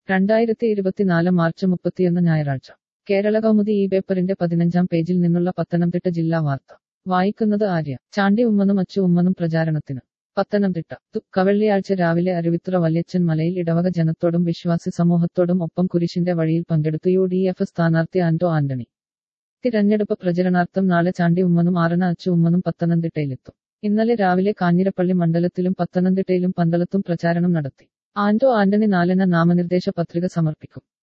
രണ്ടായിരത്തി ഇരുപത്തിനാല് മാർച്ച് മുപ്പത്തിയൊന്ന് ഞായറാഴ്ച കേരള കൗമുദി ഈ പേപ്പറിന്റെ പതിനഞ്ചാം പേജിൽ നിന്നുള്ള പത്തനംതിട്ട ജില്ലാ വാർത്ത വായിക്കുന്നത് ആര്യ ചാണ്ടി ഉമ്മനും അച്ചു ഉമ്മനും പ്രചാരണത്തിന് പത്തനംതിട്ട തു- കവള്ളിയാഴ്ച രാവിലെ അരുവിത്തുറ വല്യച്ചൻ മലയിൽ ഇടവക ജനത്തോടും വിശ്വാസി സമൂഹത്തോടും ഒപ്പം കുരിശിന്റെ വഴിയിൽ പങ്കെടുത്തു യു ഡി എഫ് സ്ഥാനാർത്ഥി ആന്റോ ആന്റണി തിരഞ്ഞെടുപ്പ് പ്രചരണാർത്ഥം നാളെ ചാണ്ടി ഉമ്മനും ആറണ അച്ചു ഉമ്മനും പത്തനംതിട്ടയിലെത്തും ഇന്നലെ രാവിലെ കാഞ്ഞിരപ്പള്ളി മണ്ഡലത്തിലും പത്തനംതിട്ടയിലും പന്തളത്തും പ്രചാരണം നടത്തി ആന്റോ ആന്റണി നാലിന് നാമനിർദ്ദേശ പത്രിക സമർപ്പിക്കും